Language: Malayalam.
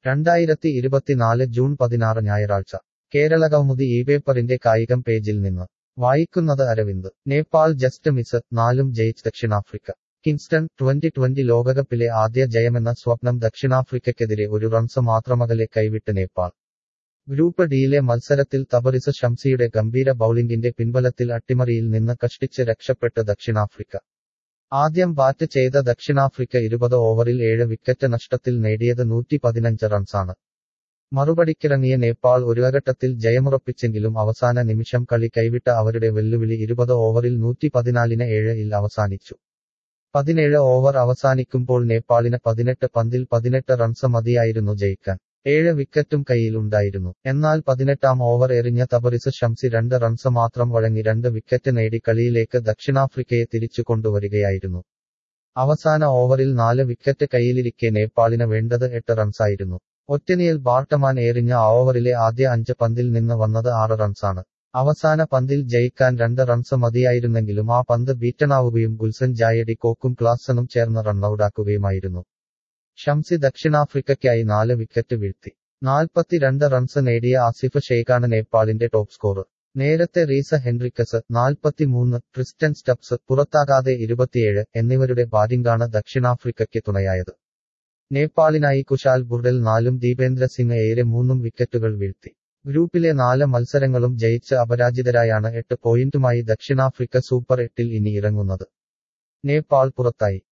രണ്ടായിരത്തി ഇരുപത്തിനാല് ജൂൺ പതിനാറ് ഞായറാഴ്ച കേരളകൗമുദി ഈ പേപ്പറിന്റെ കായികം പേജിൽ നിന്ന് വായിക്കുന്നത് അരവിന്ദ് നേപ്പാൾ ജസ്റ്റ് മിസ് നാലും ജയിച്ച് ദക്ഷിണാഫ്രിക്ക കിങ്സ്റ്റൺ ട്വന്റി ട്വന്റി ലോകകപ്പിലെ ആദ്യ ജയമെന്ന സ്വപ്നം ദക്ഷിണാഫ്രിക്കയ്ക്കെതിരെ ഒരു റൺസ് മാത്രമകലെ കൈവിട്ട് നേപ്പാൾ ഗ്രൂപ്പ് ഡിയിലെ മത്സരത്തിൽ തബറിസ് ഷംസിയുടെ ഗംഭീര ബൌളിംഗിന്റെ പിൻബലത്തിൽ അട്ടിമറിയിൽ നിന്ന് കഷ്ടിച്ച് രക്ഷപ്പെട്ട് ദക്ഷിണാഫ്രിക്ക ആദ്യം ബാറ്റ് ചെയ്ത ദക്ഷിണാഫ്രിക്ക ഇരുപത് ഓവറിൽ ഏഴ് വിക്കറ്റ് നഷ്ടത്തിൽ നേടിയത് നൂറ്റി പതിനഞ്ച് റൺസാണ് മറുപടിക്കിറങ്ങിയ നേപ്പാൾ ഒരുഘട്ടത്തിൽ ജയമുറപ്പിച്ചെങ്കിലും അവസാന നിമിഷം കളി കൈവിട്ട അവരുടെ വെല്ലുവിളി ഇരുപത് ഓവറിൽ നൂറ്റി പതിനാലിന് ഏഴ് ഇൽ അവസാനിച്ചു പതിനേഴ് ഓവർ അവസാനിക്കുമ്പോൾ നേപ്പാളിന് പതിനെട്ട് പന്തിൽ പതിനെട്ട് റൺസ് മതിയായിരുന്നു ജയിക്കാൻ ഏഴ് വിക്കറ്റും കയ്യിലുണ്ടായിരുന്നു എന്നാൽ പതിനെട്ടാം ഓവർ എറിഞ്ഞ തബറിസ് ഷംസി രണ്ട് റൺസ് മാത്രം വഴങ്ങി രണ്ട് വിക്കറ്റ് നേടി കളിയിലേക്ക് ദക്ഷിണാഫ്രിക്കയെ തിരിച്ചു കൊണ്ടുവരികയായിരുന്നു അവസാന ഓവറിൽ നാല് വിക്കറ്റ് കയ്യിലിരിക്കെ നേപ്പാളിന് വേണ്ടത് എട്ട് റൺസായിരുന്നു ഒറ്റനിയൽ ബാർട്ടമാൻ എറിഞ്ഞ ആ ഓവറിലെ ആദ്യ അഞ്ച് പന്തിൽ നിന്ന് വന്നത് ആറ് റൺസാണ് അവസാന പന്തിൽ ജയിക്കാൻ രണ്ട് റൺസ് മതിയായിരുന്നെങ്കിലും ആ പന്ത് ബീറ്റണാവുകയും ഗുൽസൻ ജായഡി കോക്കും ക്ലാസനും ചേർന്ന് റണ്ണൌട്ടാക്കുകയുമായിരുന്നു ഷംസി ദക്ഷിണാഫ്രിക്കയ്ക്കായി നാല് വിക്കറ്റ് വീഴ്ത്തി നാൽപ്പത്തിരണ്ട് റൺസ് നേടിയ ആസിഫ് ഷെയ്ഖാണ് നേപ്പാളിന്റെ ടോപ്പ് സ്കോറർ നേരത്തെ റീസ ഹെൻറിക്കസ് നാൽപ്പത്തിമൂന്ന് ക്രിസ്റ്റൻ സ്റ്റപ്സ് പുറത്താകാതെ ഇരുപത്തിയേഴ് എന്നിവരുടെ ബാറ്റിംഗാണ് ദക്ഷിണാഫ്രിക്കയ്ക്ക് തുണയായത് നേപ്പാളിനായി കുശാൽ ബുർഡൽ നാലും ദീപേന്ദ്ര സിംഗ് ഏരെ മൂന്നും വിക്കറ്റുകൾ വീഴ്ത്തി ഗ്രൂപ്പിലെ നാല് മത്സരങ്ങളും ജയിച്ച് അപരാജിതരായാണ് എട്ട് പോയിന്റുമായി ദക്ഷിണാഫ്രിക്ക സൂപ്പർ എട്ടിൽ ഇനി ഇറങ്ങുന്നത് നേപ്പാൾ പുറത്തായി